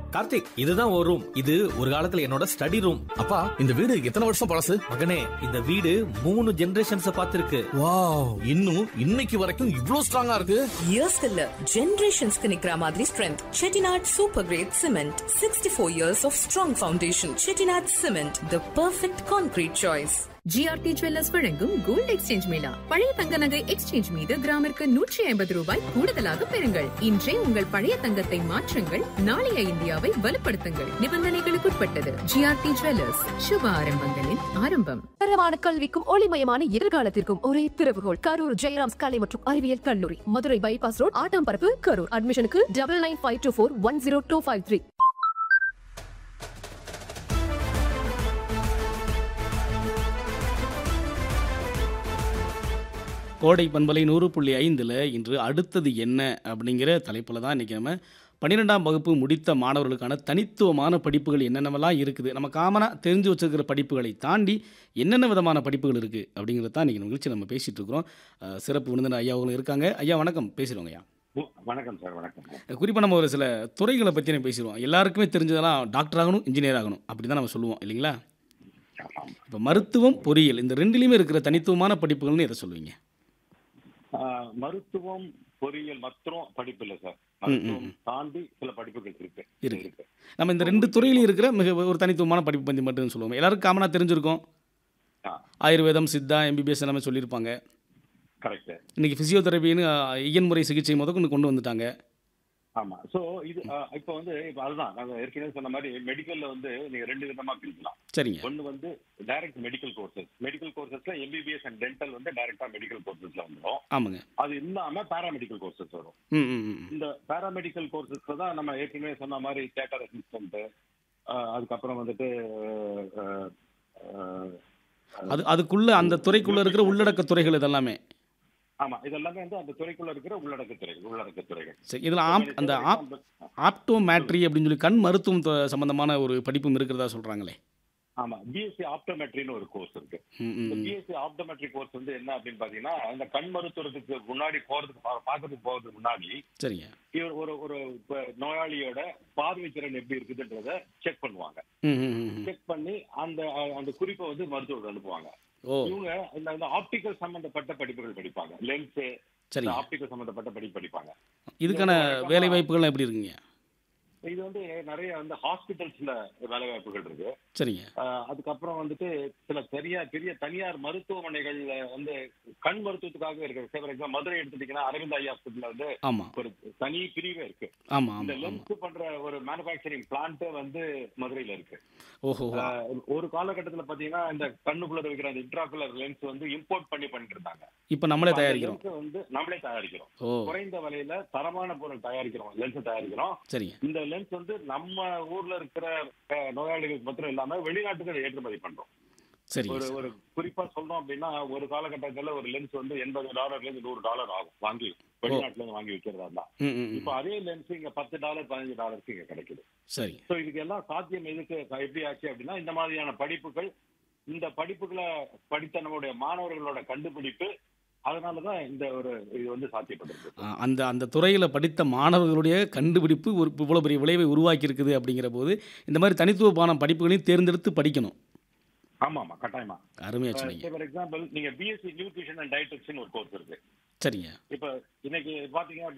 கார்த்திக் இதுதான் ஒரு ரூம் இது ஒரு காலத்துல என்னோட ஸ்டடி ரூம் அப்பா இந்த வீடு எத்தனை வருஷம் பழசு மகனே இந்த வீடு மூணு ஜெனரேஷன்ஸ் பார்த்திருக்கு வாவ் இன்னும் இன்னைக்கு வரைக்கும் இவ்ளோ ஸ்ட்ராங்கா இருக்கு இயர்ஸ்க்கு இல்ல ஜெனரேஷன்ஸ்க்கு நிக்கிற மாதிரி strength Chettinad super grade cement sixty four years of strong foundation Chettinad cement the perfect concrete choice GRT jewellers வழங்கும் கோல்ட் எக்ஸ்சேஞ்ச் மேளா பழைய தங்க நகை எக்ஸ்சேஞ்ச் மீது கிராமிற்கு நூற்றி ஐம்பது ரூபாய் கூடுதலாக பெறுங்கள் இன்றே உங்கள் பழைய தங்கத்தை மாற்றுங்கள் நாளைய இந்தியாவை வலுப்படுத்துங்கள் நிபந்தனைகளுக்குட்பட்டது ஜிஆர்டி ஜுவல்லர்ஸ் சுப ஆரம்பங்களின் ஆரம்பம் தரமான கல்விக்கும் ஒளிமயமான எதிர்காலத்திற்கும் ஒரே திறவுகோல் கரூர் ஜெயராம்ஸ் கலை மற்றும் அறிவியல் கல்லூரி மதுரை பைபாஸ் ரோட் ஆட்டாம்பரப்பு கரூர் அட்மிஷனுக்கு double nine five two four one zero two five three Kodai பண்பலை நூறு புள்ளி ஐந்தில் இன்று அடுத்தது என்ன அப்படிங்கிற தலைப்பில் தான் இன்றைக்கி நம்ம பன்னிரெண்டாம் வகுப்பு முடித்த மாணவர்களுக்கான தனித்துவமான படிப்புகள் என்னென்னவெல்லாம் இருக்குது நம்ம காமனாக தெரிஞ்சு வச்சிருக்கிற படிப்புகளை தாண்டி என்னென்ன விதமான படிப்புகள் இருக்குது அப்படிங்கிறது தான் இன்றைக்கி நிகழ்ச்சி நம்ம பேசிகிட்டு இருக்கிறோம் அஹ், சிறப்பு விருந்தினர் ஐயா அவங்களும் இருக்காங்க ஐயா வணக்கம் பேசுகிறோங்க ஐயா வணக்கம் சார் வணக்கம் குறிப்பாக நம்ம ஒரு சில துறைகளை பற்றி நம்ம பேசிடுவோம் எல்லாருக்குமே தெரிஞ்சதெல்லாம் டாக்டர் ஆகணும் இன்ஜினியர் ஆகணும் அப்படி தான் நம்ம சொல்லுவோம் இல்லைங்களா ஆமாம். இப்போ மருத்துவம் பொறியியல் இந்த ரெண்டுலேயுமே இருக்கிற தனித்துவமான படிப்புகள்னு எதை சொல்லுவீங்க ஆஹ், மருத்துவம் பொறியியல் மற்றும் படிப்பு இல்லை சார் மருத்துவம் தாண்டி சில படிப்புகள் இருக்கு இருக்கு. நம்ம இந்த ரெண்டு துறையிலையும் இருக்கிற மிக ஒரு தனித்துவமான படிப்பு பற்றி மட்டும் சொல்லுவோம் எல்லாருக்கும் காமனாக தெரிஞ்சிருக்கும் ஆ. ஆயுர்வேதம் சித்தா எம்பிபிஎஸ் எல்லாமே சொல்லியிருப்பாங்க கரெக்ட் இன்றைக்கி ஃபிசியோதெரபின்னு அஹ், இயன்முறை சிகிச்சை முதற்கொண்டு கொண்டு வந்துட்டாங்க ஆமா சோ இது ஆஹ், இப்போ வந்து இப்போ அதுதான் நாங்க ஏற்கனவே சொன்ன மாதிரி மெடிக்கல்ல வந்து நீங்க ரெண்டு விதமா பிரிக்கலாம் சரிங்க ஒன்னு வந்து டைரக்ட் மெடிக்கல் கோர்சஸ் மெடிக்கல் கோர்சஸ்ல எம்பிபிஎஸ் அண்ட் டென்டல் வந்து டைரக்டா மெடிக்கல் கோர்சஸ்ல வந்துடும் ஆமாங்க அது இல்லாம பாராமெடிக்கல் கோர்சஸ் வரும் ம் ம் ம் இந்த பாராமெடிக்கல் கோர்சஸ்ல தான் நம்ம ஏற்கனவே சொன்ன மாதிரி தேட்டர் அசிஸ்டன்ட் அதுக்கப்புறம் வந்துட்டு ஆஹ், ஆஹ், அது அதுக்குள்ளே அந்த துறைக்குள்ளே இருக்கிற உள்ளடக்க துறைகள் இதெல்லாமே ஆமா இதெல்லாமே வந்து அந்த துறைக்குள்ள இருக்கிற உள்ளடக்க துறைகள் உள்ளடக்க துறைகள் சரி இதில் ஆப் அந்த ஆப் ஆப்டோமேட்ரி அப்படின்னு சொல்லி கண் மருத்துவம் தொ- சம்பந்தமான ஒரு படிப்பும் இருக்கிறதா சொல்கிறாங்களே ஆமா பிஎஸ்சி ஆப்டோமெட்ரின்னு ஒரு கோர்ஸ் இருக்கு ம் ம் இந்த ம். பிஎஸ்சி ஆப்டோமெட்ரி கோர்ஸ் வந்து என்ன அப்படின்னு பாத்தீங்கன்னா இந்த கண் மருத்துவத்துக்கு முன்னாடி போறதுக்கு பா- பார்க்கறதுக்கு போறதுக்கு முன்னாடி சரிங்க இவர் ஒரு ஒரு இப்ப நோயாளியோட பார்வை திறன் எப்படி இருக்குதுன்றத செக் பண்ணுவாங்க ம் ம் ம் ம். செக் பண்ணி அந்த அந்த குறிப்பை வந்து மருத்துவர் அனுப்புவாங்க ஓ இவங்க இந்த இந்த ஆப்டிக்கல் சம்பந்தப்பட்ட படிப்புகள் படிப்பாங்க லென்ஸ் சரிங்க ஆப்டிக்கல் சம்பந்தப்பட்ட படிப்பு படிப்பாங்க இதுக்கான வேலை வாய்ப்புகள்லாம் எப்படி இருக்குங்க இது வந்து நிறைய வந்து ஹாஸ்பிட்டல்ஸ்ல வேலை வாய்ப்புகள் இருக்கு சரிங்க ஆஹ் அதுக்கப்புறம் வந்துட்டு சில பெரிய பெரிய தனியார் மருத்துவமனைகள்ல வந்து கண் மருத்துவத்துக்காக இருக்கு ஃபார் எக்ஸாம்பிள் மதுரை எடுத்துட்டீங்கன்னா அரவிந்த் ஐ ஹாஸ்பிட்டல்ல வந்து ஆமாம் ஒரு தனி பிரிவே இருக்கு ஆமாம் இந்த ஆமாம் ஆமாம் லென்ஸ் பண்ற ஒரு மேனுஃபேக்சரிங் பிளான்ட் வந்து மதுரையில இருக்கு ஓஹோ ஆஹ் ஒரு காலகட்டத்துல பாத்தீங்கன்னா இந்த கண்ணுக்குள்ள இருக்கிற அந்த இன்ட்ராகுலர் லென்ஸ் வந்து இம்போர்ட் பண்ணி பண்ணிட்டு இருந்தாங்க இப்போ நம்மளே அந்த தயாரிக்கிறோம் lens வந்து நம்மளே தயாரிக்கிறோம் ஓ குறைந்த விலையில தரமான பொருள் தயாரிக்கிறோம் லென்ஸ் தயாரிக்கிறோம் சரிங்க இந்த லென்ஸ் வந்து நம்ம ஊர்ல இருக்கிற அஹ், நோயாளிகளுக்கு மாத்திரம் இல்லாம வெளிநாட்டுக்கு ஏற்றுமதி பண்றோம் சரிங்க ஒரு சார். ஒரு குறிப்பா சொல்லணும் அப்படின்னா ஒரு காலகட்டத்துல ஒரு லென்ஸ் வந்து எண்பது டாலர்ல இருந்து நூறு டாலர் ஆகும் வாங்கி வெளிநாட்டுல இருந்து வாங்கி விற்கிறதா இருந்தா ம் ம் ம். இப்போ அதே லென்ஸ் இங்க பத்து டாலர் பதினஞ்சு டாலருக்கு இங்க கிடைக்குது சரி ஸோ இதுக்கு எல்லாம் சாத்தியம் எதுக்கு எப்படி ஆச்சு அப்படின்னா இந்த மாதிரியான படிப்புகள் இந்த படிப்புகளை படித்த நம்மளுடைய மாணவர்களோட கண்டுபிடிப்பு அதனாலதான் இந்த ஒரு இது வந்து சாத்தியப்பட்டிருக்கு ஆ, அந்த அந்த துறையில் படித்த மாணவர்களுடைய கண்டுபிடிப்பு ஒரு இவ்வளோ பெரிய விளைவை உருவாக்கி இருக்குது அப்படிங்கிற போது இந்த மாதிரி தனித்துவமான படிப்புகளையும் தேர்ந்தெடுத்து படிக்கணும் ஆமா ஆமா கட்டாயமா அருமையாக சொன்னீங்க ஃபார் எக்ஸாம்பிள் நீங்க பிஎஸ்சி நியூட்ரிஷன் அண்ட் டயட்டிக்ஸ்னு ஒரு கோர்ஸ் இருக்கு சரிங்க இப்ப இன்னைக்கு பாத்தீங்க